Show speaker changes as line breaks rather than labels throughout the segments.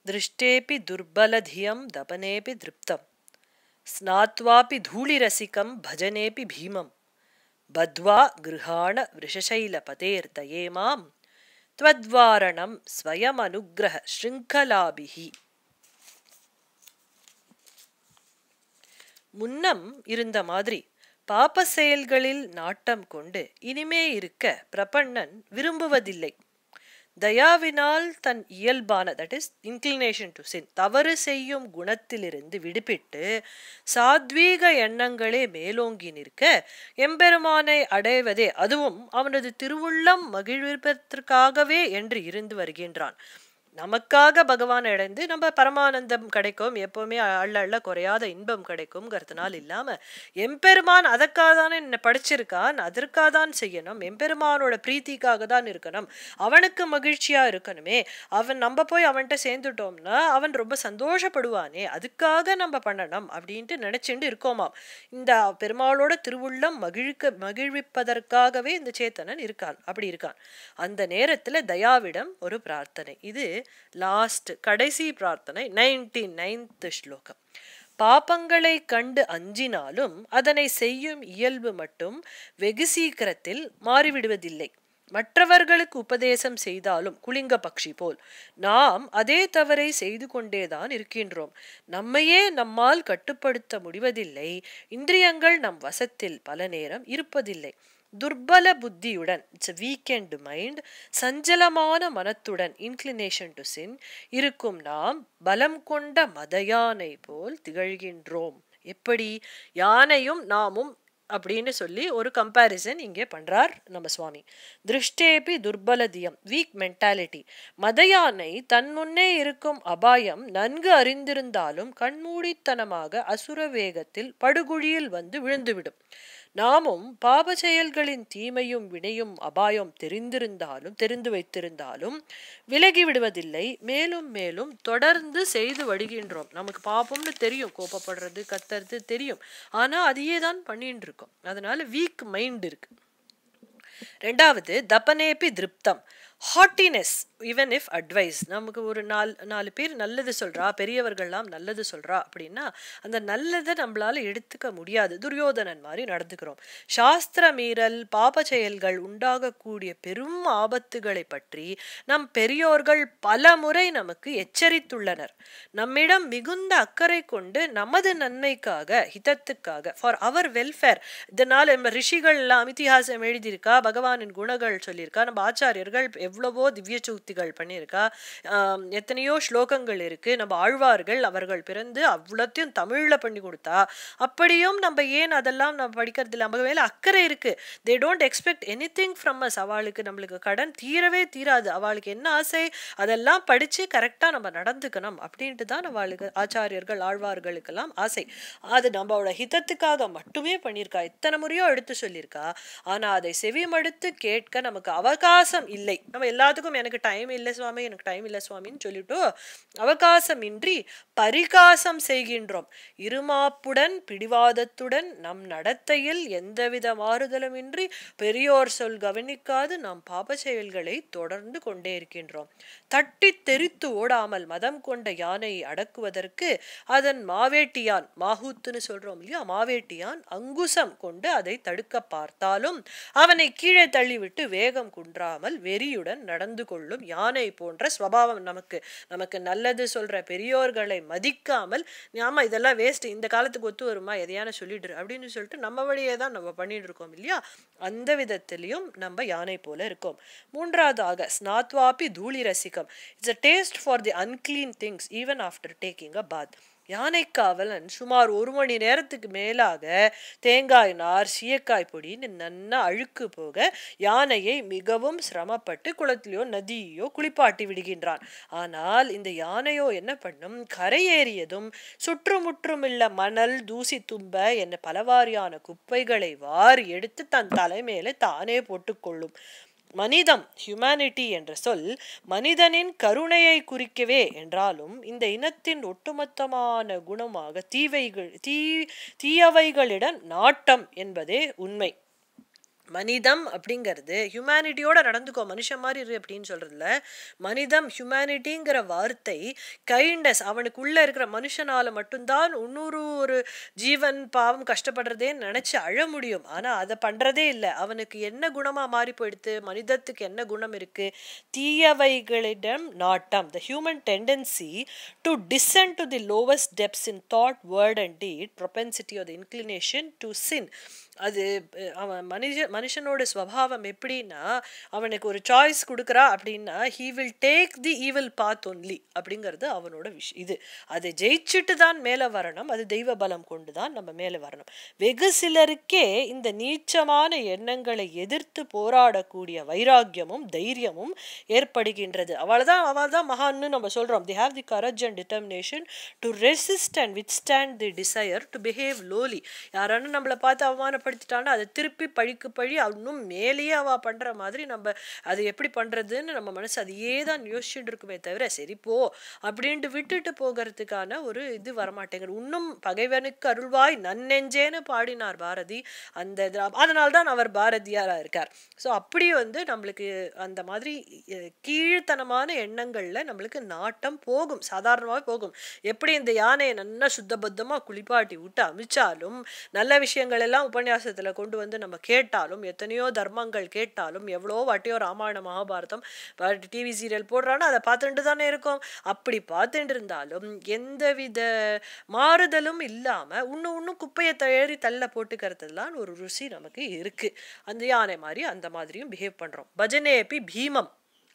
திருஷ்டேபி துர்பலதியம் தபனேபி திருப்தம் ஸ்நாத்வாபி தூளிரசிகம் பஜனேபி பீமம் பத்வா கிருஹாண விருஷசைலபதேர்தயே மாம் त्वद्वारणं स्वयमनुग्रह शृङ्खलाभिः முன்னம் இருந்த மாதிரி பாப செயல்களில் நாட்டம் கொண்டு இனிமே இருக்க பிரபன்னன் விரும்புவதில்லை தயாவினால் தன் இயல்பான that is inclination to sin தவறு செய்யும் குணத்திலிருந்து விடுபிட்டு சாத்வீக எண்ணங்களே மேலோங்கி நிற்க எம்பெருமானை அடைவதே அதுவும் அவனது திருவுள்ளம் மகிழ்விப்பதற்காகவே என்று இருந்து வருகின்றான் நமக்காக பகவான் அடைந்து நம்ம பரமானந்தம் கிடைக்கும் எப்பவுமே அள்ள அள்ள குறையாத இன்பம் கிடைக்கும்ங்கிறதுனால இல்லாம எம்பெருமான் அதற்காக தானே என்ன படிச்சிருக்கான் அதற்காக தான் செய்யணும் எம்பெருமானோட பிரீத்திக்காக தான் இருக்கணும் அவனுக்கு மகிழ்ச்சியா இருக்கணுமே அவன் நம்ம போய் அவன்கிட்ட சேர்ந்துட்டோம்னா அவன் ரொம்ப சந்தோஷப்படுவானே அதுக்காக நம்ம பண்ணணும் அப்படின்ட்டு நினைச்சுட்டு இருக்கோமாம் இந்த பெருமாளோட திருவுள்ளம் மகிழ்க்க மகிழ்விப்பதற்காகவே இந்த சேத்தனன் இருக்கான் அப்படி இருக்கான் அந்த நேரத்துல தயாவிடம் ஒரு பிரார்த்தனை இது லாஸ்ட் கடைசி பிரார்த்தனை நைன்டி நைன்த் ஸ்லோகம் பாப்பங்களை கண்டு அஞ்சினாலும் அதனை செய்யும் இயல்பு மட்டும் வெகு சீக்கிரத்தில் மாறிவிடுவதில்லை மற்றவர்களுக்கு உபதேசம் செய்தாலும் குளிங்க பக்ஷி போல் நாம் அதே தவறை செய்து கொண்டேதான் இருக்கின்றோம் நம்மையே நம்மால் கட்டுப்படுத்த முடிவதில்லை இந்திரியங்கள் நம் வசத்தில் பல நேரம் இருப்பதில்லை துர்பல புத்தியுடன் இட்ஸ் வீக்கெண்ட் மைண்ட் சஞ்சலமான மனத்துடன் இன்க்ளினேஷன் டு சின் இருக்கும் நாம் பலம் கொண்ட மதயானை போல் திகழ்கின்றோம் எப்படி யானையும் நாமும் அப்படின்னு சொல்லி ஒரு கம்பேரிசன் இங்கே பண்றார் நம்ம சுவாமி திருஷ்டேபி துர்பலதியம் வீக் மென்டாலிட்டி மதயானை தன் முன்னே இருக்கும் அபாயம் நன்கு அறிந்திருந்தாலும் கண்மூடித்தனமாக அசுர வேகத்தில் படுகுழியில் வந்து விழுந்துவிடும் நாமும் பாப செயல்களின் தீமையும் வினையும் அபாயம் தெரிந்திருந்தாலும் தெரிந்து வைத்திருந்தாலும் விலகி விடுவதில்லை மேலும் மேலும் தொடர்ந்து செய்து வருகின்றோம் நமக்கு பாப்பம்னு தெரியும் கோபப்படுறது கத்துறது தெரியும் ஆனா அதையே தான் பண்ணிட்டு இருக்கோம் அதனால வீக் மைண்ட் இருக்கு ரெண்டாவது தபனேபி திருப்தம் ஹாட்டினஸ் ஈவன் இஃப் அட்வைஸ் நமக்கு ஒரு நாலு நாலு பேர் நல்லது சொல்றா பெரியவர்கள்லாம் நல்லது சொல்றா அப்படின்னா அந்த நல்லதை நம்மளால எடுத்துக்க முடியாது துரியோதனன் மாதிரி நடந்துக்கிறோம் சாஸ்திர மீறல் பாப செயல்கள் உண்டாகக்கூடிய பெரும் ஆபத்துகளை பற்றி நம் பெரியோர்கள் பல முறை நமக்கு எச்சரித்துள்ளனர் நம்மிடம் மிகுந்த அக்கறை கொண்டு நமது நன்மைக்காக ஹிதத்துக்காக ஃபார் அவர் வெல்ஃபேர் இதனால் நம்ம ரிஷிகள் எல்லாம் இத்திஹாசம் எழுதியிருக்கா பகவானின் குணங்கள் சொல்லியிருக்கா நம்ம ஆச்சாரியர்கள் எவ்வளவோ திவ்ய சூக்திகள் பண்ணியிருக்கா எத்தனையோ ஸ்லோகங்கள் இருக்கு நம்ம ஆழ்வார்கள் அவர்கள் பிறந்து அவ்வளோத்தையும் தமிழ்ல பண்ணி கொடுத்தா அப்படியும் நம்ம ஏன் அதெல்லாம் நம்ம படிக்கிறது இல்லை நம்ம மேல அக்கறை இருக்கு they don't expect anything from us அவளுக்கு நம்மளுக்கு கடன் தீரவே தீராது அவளுக்கு என்ன ஆசை அதெல்லாம் படிச்சு கரெக்டா நம்ம நடந்துக்கணும் அப்படின்ட்டு தான் அவளுக்கு ஆச்சாரியர்கள் ஆழ்வார்களுக்கெல்லாம் ஆசை அது நம்மளோட ஹிதத்துக்காக மட்டுமே பண்ணியிருக்கா எத்தனை முறையோ எடுத்து சொல்லியிருக்கா ஆனா அதை செவிமடுத்து கேட்க நமக்கு அவகாசம் இல்லை நம்ம எல்லாத்துக்கும் எனக்கு டைம் இல்லை சுவாமி எனக்கு டைம் இல்லை சுவாமின்னு சொல்லிட்டு அவகாசமின்றி பரிகாசம் செய்கின்றோம் இருமாப்புடன் பிடிவாதத்துடன் நம் நடத்தையில் எந்தவித மாறுதலுமின்றி பெரியோர் சொல் கவனிக்காது நாம் பாப செயல்களை தொடர்ந்து கொண்டே இருக்கின்றோம் தட்டி தெரித்து ஓடாமல் மதம் கொண்ட யானையை அடக்குவதற்கு அதன் மாவேட்டியான் மாஹூத்துன்னு சொல்றோம் இல்லையா மாவேட்டியான் அங்குசம் கொண்டு அதை தடுக்க பார்த்தாலும் அவனை கீழே தள்ளிவிட்டு வேகம் குன்றாமல் வெறியுடன் நடந்து கொள்ளும் யானை போன்ற ஸ்வபாவம் நமக்கு நமக்கு நல்லது சொல்ற பெரியோர்களை மதிக்காமல் ஆமா இதெல்லாம் வேஸ்ட் இந்த காலத்துக்கு ஒத்து வருமா எதையான சொல்லிடு அப்படின்னு சொல்லிட்டு நம்ம வழியே தான் நம்ம பண்ணிட்டு இருக்கோம் இல்லையா அந்த விதத்திலையும் நம்ம யானை போல இருக்கோம் மூன்றாவதாக ஸ்நாத்வாபி தூளி ரசிகம் it's a taste for the unclean things even after taking a bath யானைக்காவலன் சுமார் ஒரு மணி நேரத்துக்கு மேலாக தேங்காய் நார் சீயக்காய் பொடின்னு நன்னா அழுக்கு போக யானையை மிகவும் சிரமப்பட்டு குளத்திலேயோ நதியோ குளிப்பாட்டி விடுகின்றான் ஆனால் இந்த யானையோ என்ன பண்ணும் கரையேறியதும் சுற்றுமுற்றுமுள்ள மணல் தூசி தும்ப என்ன பலவாரியான குப்பைகளை வாரி எடுத்து தன் தலைமையில தானே போட்டுக்கொள்ளும் மனிதம் ஹியூமனிட்டி என்ற சொல் மனிதனின் கருணையை குறிக்கவே என்றாலும் இந்த இனத்தின் ஒட்டுமொத்தமான குணமாக தீவைகள் தீ தீயவைகளிடம் நாட்டம் என்பதே உண்மை மனிதம் அப்படிங்கிறது ஹியூமனிட்டியோட நடந்துக்கோ மனுஷன் மாதிரி இரு அப்படின்னு சொல்றதுல மனிதம் ஹியூமனிட்டிங்கிற வார்த்தை கைண்ட்னஸ் அவனுக்குள்ள இருக்கிற மனுஷனால மட்டும்தான் இன்னொரு ஒரு ஜீவன் பாவம் கஷ்டப்படுறதேன்னு நினைச்சு அழ முடியும் ஆனா அதை பண்றதே இல்லை அவனுக்கு என்ன குணமா மாறி போயிடுத்து மனிதத்துக்கு என்ன குணம் இருக்கு தீயவைகளிடம் நாட்டம் the human tendency to descend to the lowest depths in thought word and deed propensity of the inclination to sin அது அஹ், அவன் மனுஷ மனுஷனோட ஸ்வபாவம் எப்படின்னா அவனுக்கு ஒரு சாய்ஸ் கொடுக்குறா அப்படின்னா he will take the evil path only அப்படிங்கிறது அவனோட விஷ் இது அதை ஜெயிச்சுட்டு தான் மேலே வரணும் அது தெய்வ பலம் கொண்டு தான் நம்ம மேலே வரணும் வெகு சிலருக்கே இந்த நீச்சமான எண்ணங்களை எதிர்த்து போராடக்கூடிய வைராக்கியமும் தைரியமும் ஏற்படுகின்றது அவள் தான் அவள் தான் மகான்னு நம்ம சொல்கிறோம் they have the courage and determination to resist and withstand the desire to behave lowly யாரானு நம்மளை பார்த்து அவமானப்படுத்திட்டான்னா அதை திருப்பி பழிக்கு பழி இன்னும் மேலேயே அவள் பண்ணுற மாதிரி நம்ம அது எப்படி பண்ணுறதுன்னு நம்ம மனசு அதையே தான் யோசிச்சுட்டு இருக்குமே தவிர சரி போ அப்படின்ட்டு விட்டுட்டு போகிறதுக்கான ஒரு இது வரமாட்டேங்குது இன்னும் பகைவனுக்கு அருள்வாய் நன்னெஞ்சேன்னு பாடினார் பாரதி அந்த அதனால தான் அவர் பாரதியாரா இருக்கார் ஸோ அப்படி வந்து நம்மளுக்கு அந்த மாதிரி அஹ், கீழ்த்தனமான எண்ணங்கள்ல நம்மளுக்கு நாட்டம் போகும் சாதாரணமாகவே போகும் எப்படி இந்த யானையை நல்லா சுத்தபத்தமாக குளிப்பாட்டி விட்டு அமிச்சாலும் நல்ல விஷயங்கள் எல்லாம் உபன்யாசத்துல கொண்டு வந்து நம்ம கேட்டாலும் எத்தனையோ தர்மங்கள் கேட்டாலும் எவ்வளோ வாட்டியோ ராமாயண மகாபாரதம் டிவி சீரியல் போடுறானோ அதை பார்த்துட்டு தானே இருக்கோம் அப்படி பார்த்துட்டு இருந்தாலும் எந்தவித மாறுதலும் இல்லாம இன்னும் இன்னும் குப்பையை தயாரி தள்ள போட்டுக்கிறதுலாம் ஒரு ருசி நமக்கு இருக்கு அந்த யானை மாதிரி அந்த மாதிரியும் பிஹேவ் பண்றோம் பஜனேபி பீமம்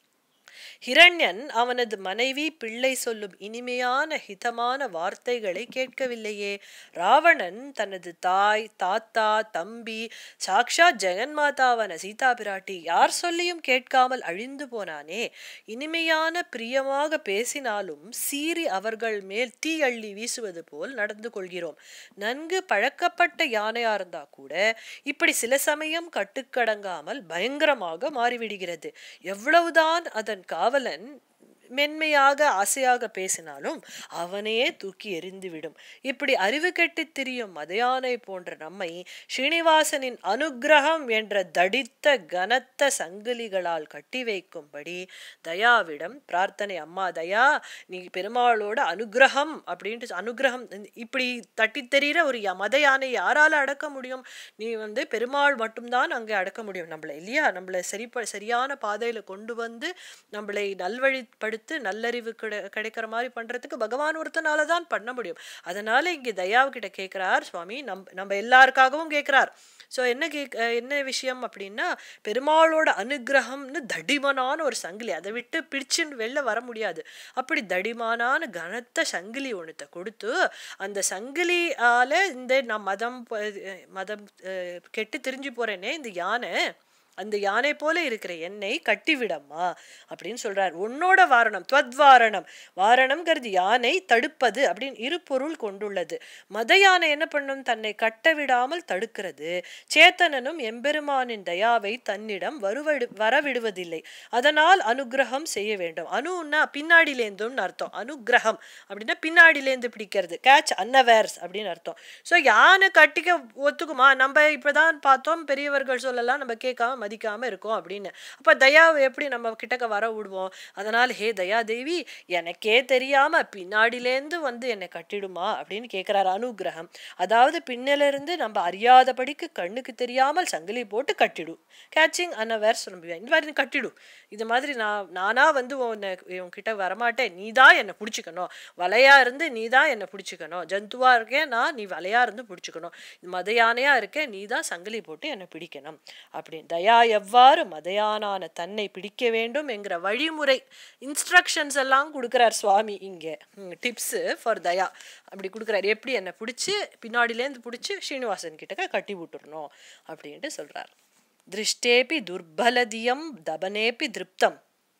ஹிரண்யன் அவனது மனைவி பிள்ளை சொல்லும் இனிமையான ஹிதமான வார்த்தைகளை கேட்கவில்லையே ராவணன் தனது தாய் தாத்தா தம்பி சாக்ஷா ஜெகன்மாதாவான சீதா பிராட்டி யார் சொல்லியும் கேட்காமல் அழிந்து போனானே இனிமையான பிரியமாக பேசினாலும் சீறி அவர்கள் மேல் தீ அள்ளி வீசுவது போல் நடந்து கொள்கிறோம் நன்கு பழக்கப்பட்ட யானையா இருந்தா கூட இப்படி சில சமயம் கட்டுக்கடங்காமல் பயங்கரமாக மாறிவிடுகிறது எவ்வளவுதான் அதன் காவலன் மென்மையாக ஆசையாக பேசினாலும் அவனையே தூக்கி எறிந்துவிடும் இப்படி அறிவு கெட்டுத் திரியும் மதையானை போன்ற நம்மை ஸ்ரீனிவாசனின் அனுக்கிரகம் என்ற தடித்த கனத்த சங்கிலிகளால் கட்டி வைக்கும்படி தயாவிடம் பிரார்த்தனை அம்மா தயா நீ பெருமாளோட அனுக்கிரகம் அப்படின்ட்டு அனுக்கிரகம் இப்படி தட்டி தெரிகிற ஒரு ய- மத யானை யாரால அடக்க முடியும் நீ வந்து பெருமாள் மட்டும்தான் அங்கே அடக்க முடியும் நம்மளை இல்லையா நம்மளை சரி சரியான பாதையில கொண்டு வந்து நம்மளை நல்வழிப்படுத்தி நல்லறிவு கிடை கிடைக்கிற மாதிரி பண்றதுக்கு பகவான் ஒருத்தனால தான் பண்ண முடியும் அதனால இங்க தயாவுக்கிட்ட கேட்கிறார் சுவாமி நம் நம்ம எல்லாருக்காகவும் கேட்கிறார் ஸோ என்ன கேக் அஹ் என்ன விஷயம் அப்படின்னா பெருமாளோட அனுக்கிரகம்னு தடிமனான ஒரு சங்கிலி அதை விட்டு பிடிச்சுன்னு வெளில வர முடியாது அப்படி தடிமானான கனத்த சங்கிலி ஒன்றத்தை கொடுத்து அந்த சங்கிலியால இந்த நான் மதம் ப- அஹ் மதம் அஹ் கெட்டு திரிஞ்சு போறேனே இந்த யானை அந்த யானை போல இருக்கிற என்னை கட்டிவிடம்மா அப்படின்னு சொல்றார் உன்னோட வாரணம் துவத்வாரணம் வாரணம்ங்கிறது யானை தடுப்பது அப்படின்னு இரு பொருள் கொண்டுள்ளது மத யானை என்ன பண்ணும் தன்னை கட்ட விடாமல் தடுக்கிறது சேத்தனனும் எம்பெருமானின் தயாவை தன்னிடம் வருவடு வரவிடுவதில்லை அதனால் அனுக்கிரகம் செய்ய வேண்டும் அணுன்னா பின்னாடிலேந்தும்னு அர்த்தம் அனுக்கிரகம் அப்படின்னா பின்னாடிலேந்து பிடிக்கிறது கேட்ச் அன்னவேர்ஸ் அப்படின்னு அர்த்தம் ஸோ யானை கட்டிக்க ஒத்துக்குமா நம்ம இப்பதான் பார்த்தோம் பெரியவர்கள் சொல்லலாம் நம்ம கேட்காம மதிக்காம இருக்கோம் அப்படின்னு அப்ப தயாவை எப்படி நம்ம கிட்டக்க வர விடுவோம் அதனால் ஹே தயா தேவி எனக்கே தெரியாம பின்னாடிலேந்து வந்து என்னை கட்டிடுமா அப்படின்னு கேட்கிறாரு அனுகிரகம் அதாவது பின்னிலிருந்து நம்ம அறியாதபடிக்கு கண்ணுக்கு தெரியாமல் சங்கிலி போட்டு கட்டிடு கேட்சிங் அன்னவேர்ஸ் நம்புவேன் இந்த மாதிரி நீ கட்டிடு இது மாதிரி நான் நானா வந்து உன்னை உன்கிட்ட வரமாட்டேன் நீ தான் என்னை பிடிச்சிக்கணும் வலையா இருந்து நீ தான் என்னை பிடிச்சிக்கணும் ஜந்துவா இருக்கேன் நான் நீ வலையா இருந்து பிடிச்சிக்கணும் மத யானையா இருக்கேன் நீ தான் சங்கிலி போட்டு என்னை பிடிக்கணும் அப்படின்னு தயா எவ்வாறு மதையானான தன்னை பிடிக்க வேண்டும் என்கிற வழிமுறை இன்ஸ்ட்ரக்ஷன்ஸ் எல்லாம் கொடுக்குறார் சுவாமி இங்கே டிப்ஸு ஃபார் தயா அப்படி கொடுக்குறாரு எப்படி என்னை பிடிச்சி பின்னாடிலேருந்து பிடிச்சி ஸ்ரீனிவாசன் கிட்டக்க கட்டி விட்டுறணும் அப்படின்ட்டு சொல்றார் திருஷ்டேபி துர்பலதியம் தபனேபி திருப்தம்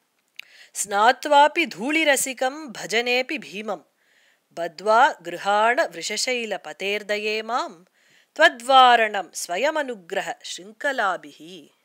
ஸ்நாத்வாபி தூளிரசிகம் பஜனேபி பீமம் பத்வா கிருஹாண விருஷசைல பதேர்தயே மாம் त्वद्वारणं स्वयमनुग्रह शृङ्खलाभिः